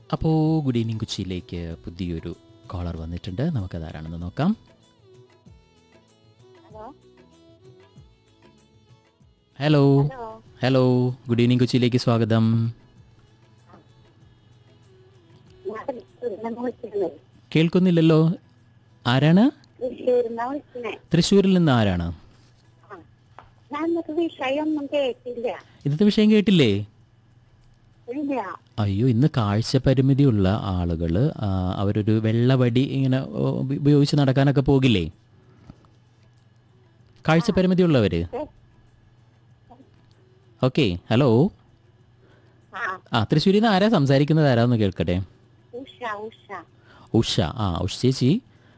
അപ്പോൾ good evening കൊച്ചിയിലേക്ക് പുതിയൊരു കോളർ വന്നിട്ടുണ്ട് നമുക്കത് ആരാണെന്ന് നോക്കാം hello hello hello hello good evening കൊച്ചിയിലേക്ക് സ്വാഗതം ഞാൻ തൃശ്ശൂരിൽ നിന്ന് വിളിച്ചിരുന്നത് കേൾക്കുന്നില്ലല്ലോ ആരാണ് തൃശ്ശൂരിൽ നിന്നാ വിളിക്കുന്നേ തൃശ്ശൂരിൽ നിന്ന് ആരാണ് ആ ഞാൻ ഇന്നത്തെ വിഷയമൊന്നും കേട്ടില്ല ഇന്നത്തെ വിഷയം കേട്ടില്ലേ ഇല്ല അയ്യോ ഇന്ന് കാഴ്ചപരിമിതിയുള്ള ആളുകൾ അവരൊരു വെള്ളവടി ഇങ്ങനെ ഓ, ഉപ- ഉപയോഗിച്ച് നടക്കാനൊക്കെ പോകില്ലേ കാഴ്ചപരിമിതിയുള്ളവർ ഓക്കെ ഹലോ ആ ആ തൃശ്ശൂരിൽ നിന്ന് ആരാ സംസാരിക്കുന്നത് ആരാന്ന് കേൾക്കട്ടെ ഉഷ ഉഷ ഉഷ ആ ഉഷ ചേച്ചി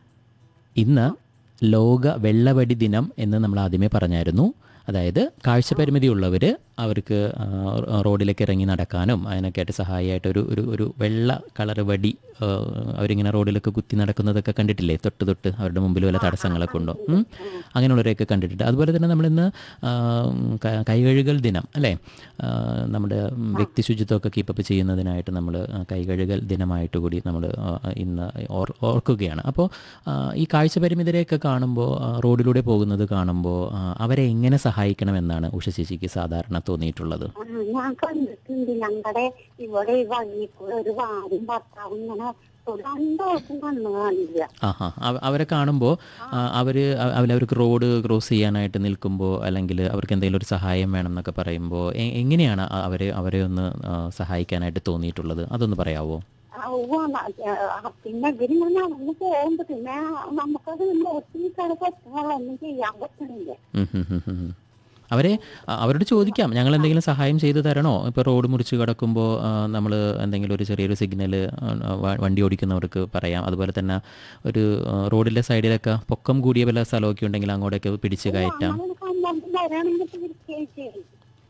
ഇന്ന് ലോക വെള്ളവടി ദിനം എന്ന് നമ്മൾ ആദ്യമേ പറഞ്ഞായിരുന്നു അതായത് കാഴ്ചപരിമിതിയുള്ളവർ അവർക്ക് ആ, റോഡിലേക്ക് ഇറങ്ങി നടക്കാനും അതിനൊക്കെ ആയിട്ട് സഹായമായിട്ട് ഒരു ഒരു ഒരു വെള്ള കളർ വടി ആ, അവരിങ്ങനെ റോഡിലൊക്കെ കുത്തി നടക്കുന്നതൊക്കെ കണ്ടിട്ടില്ലേ തൊട്ട് തൊട്ട് അവരുടെ മുമ്പിൽ വല്ല തടസ്സങ്ങളൊക്കെ ഉണ്ടോ ഉം? അങ്ങനെയുള്ളവരെയൊക്കെ കണ്ടിട്ടുണ്ട് അതുപോലെ തന്നെ നമ്മളിന്ന് ആ, ക- കൈകഴുകൽ ദിനം അല്ലേ ആ, നമ്മുടെ വ്യക്തി ശുചിത്വമൊക്കെ കീപ്പപ്പ് ചെയ്യുന്നതിനായിട്ട് നമ്മൾ കൈകഴുകൽ ദിനമായിട്ട് കൂടി നമ്മൾ ഇന്ന് ഓർ ഓർക്കുകയാണ് അപ്പോൾ ഈ കാഴ്ചപരിമിതരെയൊക്കെ കാണുമ്പോൾ ആ, റോഡിലൂടെ പോകുന്നത് കാണുമ്പോൾ ആ, അവരെ എങ്ങനെ സഹായിക്കണമെന്നാണ് ഉഷ ചേച്ചിക്ക് സാധാരണ തോന്നിയിട്ടുള്ളത് ആ, ഞാൻ കണ്ടിട്ടുണ്ട് ഞങ്ങളുടെ ഇവിടെ ഈ വഴിയിൽ കൂടെ ഒരു ഭാര്യയും ഭർത്താവും ഇങ്ങനെ രണ്ടു ദിവസം കണ്ണു കാണില്ല ആഹാ അവ- അവരെ കാണുമ്പോൾ അവർ അവർക്ക് റോഡ് ക്രോസ് ചെയ്യാനായിട്ട് നിൽക്കുമ്പോൾ അല്ലെങ്കിൽ അവർക്ക് എന്തെങ്കിലും ഒരു സഹായം വേണം എന്നൊക്കെ പറയുമ്പോൾ എ- എങ്ങനെയാണ് അ- അവരെ അവരെ ഒന്ന് ആ, സഹായിക്കാനായിട്ട് തോന്നിയിട്ടുള്ളത് അതൊന്ന് പറയാവോ ആ, ഉവ്വ, ആ, പിന്നെ ഇവരിങ്ങനെ നടന്നു പോകുമ്പോ പിന്നെ നമുക്കത് നോക്കി നിൽക്കാൻ പറ്റുന്നുള്ള ഒന്നും ചെയ്യാൻ പറ്റണില്ല ഉം ഹും ഹും ഹും ഹും. അവരെ അ, അവരോട് ചോദിക്കാം ഞങ്ങൾ എന്തെങ്കിലും സഹായം ചെയ്തു തരണോ ഇപ്പോൾ റോഡ് മുറിച്ച് കിടക്കുമ്പോൾ നമ്മൾ എന്തെങ്കിലും ഒരു ചെറിയൊരു സിഗ്നൽ വണ്ടി ഓടിക്കുന്നവർക്ക് പറയാം അതുപോലെ തന്നെ ഒരു ആ, റോഡിലെ സൈഡിലൊക്കെ പൊക്കം കൂടിയ പല സ്ഥലമൊക്കെ ഉണ്ടെങ്കിൽ അങ്ങോട്ടൊക്കെ പിടിച്ച് കയറ്റാം അങ്ങനെ കമ്പൗണ്ട് വരാണെങ്കിൽ തീർച്ചയായിട്ടും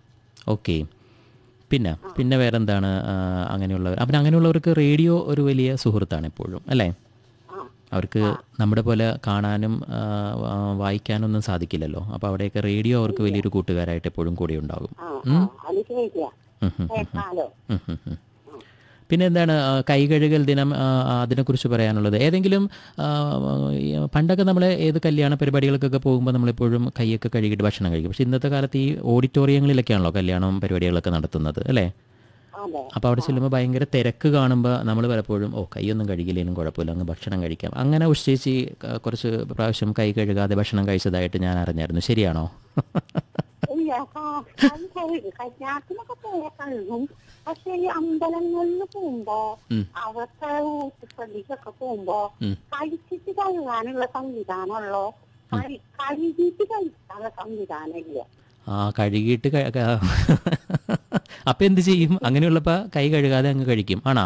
ഓക്കെ പിന്നെ പിന്നെ വേറെന്താണ് ആ, അങ്ങനെയുള്ളവർ അപ്പം അങ്ങനെയുള്ളവർക്ക് റേഡിയോ ഒരു വലിയ സുഹൃത്താണ് എപ്പോഴും അല്ലേ ആ അവർക്ക് നമ്മുടെ പോലെ കാണാനും ആ, ആ, വായിക്കാനൊന്നും സാധിക്കില്ലല്ലോ അപ്പോൾ അവിടെയൊക്കെ റേഡിയോ അവർക്ക് വലിയൊരു കൂട്ടുകാരായിട്ട് എപ്പോഴും കൂടെ ഉണ്ടാകും ആ ആ, അത് ശരിയാ ഉം ഉം. കേട്ടാലോ ഉം ഉം ഉം. പിന്നെ എന്താണ് ആ, കൈ കഴുകൽ ദിനം ആ, ആ, അതിനെക്കുറിച്ച് പറയാനുള്ളത് ഏതെങ്കിലും ആ, ഈ പണ്ടൊക്കെ നമ്മൾ ഏത് കല്യാണ പരിപാടികൾക്കൊക്കെ പോകുമ്പോൾ നമ്മളെപ്പോഴും കൈയൊക്കെ കഴുകിയിട്ട് ഭക്ഷണം കഴിക്കും പക്ഷേ ഇന്നത്തെ കാലത്ത് ഈ ഓഡിറ്റോറിയങ്ങളിലൊക്കെയാണല്ലോ കല്യാണം പരിപാടികളൊക്കെ നടത്തുന്നത് അല്ലേ അതെ അപ്പോൾ അവിടെ ചെല്ലുമ്പോൾ ഭയങ്കര തിരക്ക് കാണുമ്പോൾ നമ്മൾ പലപ്പോഴും ഓ കൈയൊന്നും കഴുകില്ലേലും കുഴപ്പമില്ല അങ്ങ് ഭക്ഷണം കഴിക്കാം അങ്ങനെ ഉച്ചേച്ചി കുറച്ച് പ്രാവശ്യം കൈ കഴുകാതെ ഭക്ഷണം കഴിച്ചതായിട്ട് ഞാൻ അറിഞ്ഞായിരുന്നു ശരിയാണോ ഇല്ല കാ- കൈ കഴുകി കല്യാണത്തിനൊക്കെ പോയാൽ കഴുകും പക്ഷെ ഈ അമ്പലങ്ങളിൽ പോകുമ്പോ ഉം. അവിടുത്തെ ഊട്ടുപള്ളിക്കൊക്കെ പോകുമ്പോ ഉം. കഴിച്ചിട്ട് കഴുകാനുള്ള സംവിധാനമുള്ളോ കഴി- കഴുകിയിട്ട് കഴിക്കാനുള്ള സംവിധാനം ഇല്ല ആ കഴുകിയിട്ട് ക- ക- അപ്പം എന്ത് ചെയ്യും അങ്ങനെയുള്ളപ്പോൾ കൈ കഴുകാതെ അങ്ങ് കഴിക്കും ആണോ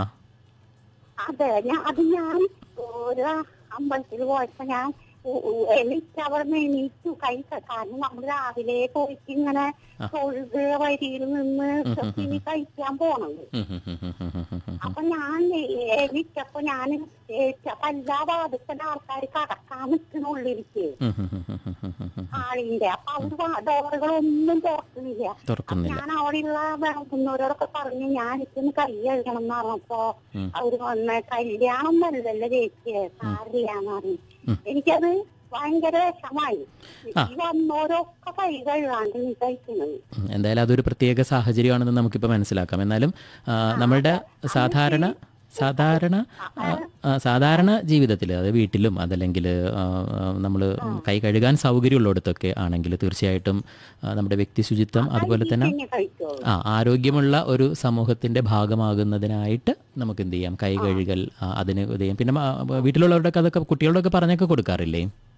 അതെ ഞാൻ അത് ഞാൻ ഒരു അമ്പലത്തിൽ പോയപ്പോ ഞാൻ ഉ- ഉ- എനിക്ക് അവിടെ നിന്ന് എണീറ്റു കൈ ക- കാരണം നമ്മൾ രാവിലെ പോയിട്ട് ഇങ്ങനെ തൊഴുത് വരിയിൽ നിന്ന് ഇനി കഴിക്കാൻ പോണത് ഉം ഉം ഉം ഉം ഉം ഉം ഉം. അപ്പൊ ഞാൻ എണീറ്റപ്പോ ഞാൻ അപ്പൊ എല്ലാ ഭാഗത്തുള്ള ആൾക്കാർ കടക്കാൻ നിൽക്കണുള്ളിരിക്ക് ഉം ഉം ഉം ഉം ഉം ഉം ഉം ഉം. ആളിന്റെ അപ്പൊ അവര് ഡോറുകളൊന്നും തുറക്കുന്നില്ല അപ്പൊ തുറക്കുന്നില്ല ഞാൻ അവിടെയുള്ള വേണ്ടുന്നവരോടൊക്കെ പറഞ്ഞു ഞാൻ എനിക്കൊന്ന് കൈ കഴുകണം എന്ന് പറഞ്ഞപ്പോ അവര് വന്ന് കല്യാണം നല്ലതല്ല ചേച്ചി സാരില്ലാന്ന് പറഞ്ഞു എനിക്കത് ഭയങ്കര വിഷമായി ഈ വന്നോരൊക്കെ കൈ കഴുകാണ്ട് നീ കഴിക്കുന്നത് ഉം, എന്തായാലും അതൊരു പ്രത്യേക സാഹചര്യമാണെന്ന് നമുക്കിപ്പോൾ മനസ്സിലാക്കാം എന്നാലും ആ, നമ്മളുടെ സാധാരണ സാധാരണ ആ, ആ, സാധാരണ ജീവിതത്തിൽ അത് വീട്ടിലും അതല്ലെങ്കിൽ നമ്മൾ കൈ കഴുകാൻ സൗകര്യമുള്ളിടത്തൊക്കെ ആണെങ്കിൽ തീർച്ചയായിട്ടും ആ, നമ്മുടെ വ്യക്തി ശുചിത്വം അതുപോലെ തന്നെ പിന്നെ കഴിച്ചോളൂ ആ ആരോഗ്യമുള്ള ഒരു സമൂഹത്തിൻ്റെ ഭാഗമാകുന്നതിനായിട്ട് നമുക്ക് എന്ത് ചെയ്യാം കൈ കഴുകൽ ആ, അതിന് ഇത് ചെയ്യാം പിന്നെ ആ, വീട്ടിലുള്ളവരുടെയൊക്കെ അതൊക്കെ കുട്ടികളോടൊക്കെ പറഞ്ഞൊക്കെ കൊടുക്കാറില്ലേ